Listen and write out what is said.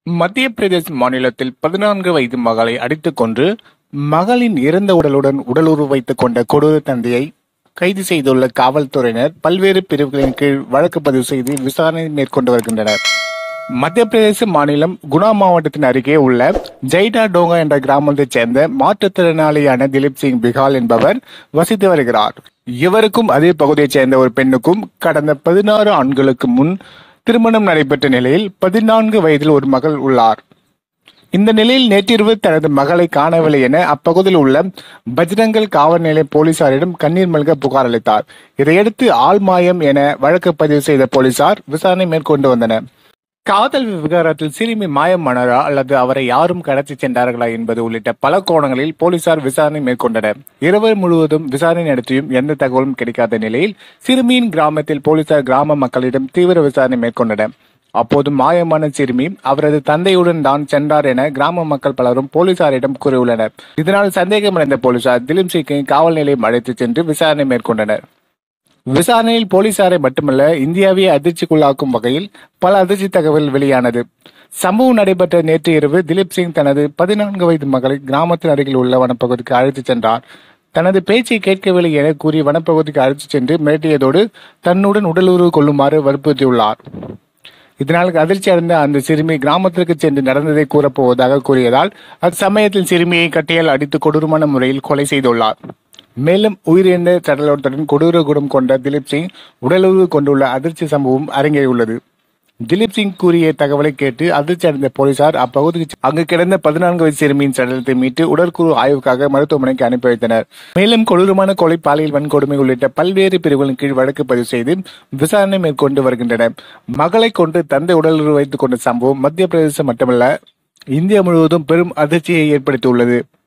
மத்திய பிரதேச மாநிலத்தில் பதினான்கு வயது மகளை அடித்துக் கொன்று மகளின் இறந்த உடலுடன் உடலுறவு வைத்துக் கொண்ட கொடூர தந்தையை கைது செய்துள்ள காவல்துறையினர் பல்வேறு பிரிவுகளின் கீழ் வழக்கு பதிவு செய்து விசாரணை மேற்கொண்டு வருகின்றனர் மத்திய பிரதேச மாநிலம் குணா மாவட்டத்தின் அருகே உள்ள ஜெய்டா டோங்கா என்ற கிராமத்தைச் சேர்ந்த மாற்றுத்திறனாளியான திலீப் சிங் பிகால் என்பவர் வசித்து வருகிறார் இவருக்கும் அதே பகுதியைச் சேர்ந்த ஒரு பெண்ணுக்கும் கடந்த பதினாறு ஆண்களுக்கு முன் திருமணம் நடைபெற்ற நிலையில் பதினான்கு வயதில் ஒரு மகள் உள்ளார் இந்த நிலையில் நேற்றிரவு தனது மகளை காணவில்லை என அப்பகுதியில் உள்ள பஜ்ரங்கல் காவல் நிலைய போலீசாரிடம் கண்ணீர் மல்க புகார் அளித்தார் இதையடுத்து ஆள் மாயம் என வழக்கு பதிவு செய்த போலீசார் விசாரணை மேற்கொண்டு வந்தனர் காதல் விவகாரத்தில் சிறுமி மாயமானாரா அல்லது அவரை யாரும் கடத்தி சென்றார்களா என்பது உள்ளிட்ட பல கோணங்களில் போலீசார் விசாரணை மேற்கொண்டனர் இரவு முழுவதும் விசாரணை நடத்தியும் எந்த தகவலும் கிடைக்காத நிலையில் சிறுமியின் கிராமத்தில் போலீசார் கிராம மக்களிடம் தீவிர விசாரணை மேற்கொண்டனர் அப்போது மாயமான சிறுமி அவரது தந்தையுடன் தான் சென்றார் என கிராம மக்கள் பலரும் போலீசாரிடம் கூறியுள்ளனர் இதனால் சந்தேகமடைந்த போலீசார் திலீப் சிங்கை காவல் நிலையம் அழைத்துச் சென்று விசாரணை மேற்கொண்டனர் விசாரணையில் போலீசாரை மட்டுமல்ல இந்தியாவையே அதிர்ச்சிக்குள்ளாக்கும் வகையில் பல அதிர்ச்சி தகவல் வெளியானது சம்பவம் நடைபெற்ற நேற்று இரவு திலீப் சிங் தனது பதினான்கு வயது மகளை கிராமத்தின் அருகில் உள்ள வனப்பகுதிக்கு அழைத்துச் சென்றார் தனது பேச்சை கேட்கவில்லை என கூறி வனப்பகுதிக்கு அழைத்துச் சென்று மிரட்டியதோடு தன்னுடன் உடலுறவு கொள்ளுமாறு வற்புறுத்தியுள்ளார் இதனால் அதிர்ச்சி அடைந்த அந்த சிறுமி கிராமத்திற்கு சென்று நடந்ததை கூறப்போவதாக கூறியதால் அச்சமயத்தில் சிறுமியை கட்டையால் அடித்து கொடூரமான முறையில் கொலை செய்துள்ளார் மேலும் உயிரிழந்த சடலத்துடன் கொடூர குணம் கொண்ட திலீப் சிங் உடலுறவு கொண்டுள்ள அதிர்ச்சி சம்பவம் அரங்கேறியுள்ளது திலீப் சிங் கூறிய தகவலை கேட்டு அதிர்ச்சி அடைந்த போலீசார் அப்பகுதிக்கு அங்கு கிடந்த பதினான்கு வயது சிறுமியின் சடலத்தை மீட்டு உடற்குழு ஆய்வுக்காக மருத்துவமனைக்கு அனுப்பி வைத்தனர் மேலும் கொடூரமான கொலை பாலியல் வன்கொடுமை உள்ளிட்ட பல்வேறு பிரிவுகளின் கீழ் வழக்கு பதிவு செய்து விசாரணை மேற்கொண்டு வருகின்றனர் மகளை கொண்டு தந்தை உடலுறவு வைத்துக் கொண்ட சம்பவம் மத்திய பிரதேசம் மட்டுமல்ல இந்தியா முழுவதும் பெரும் அதிர்ச்சியை ஏற்படுத்தியுள்ளது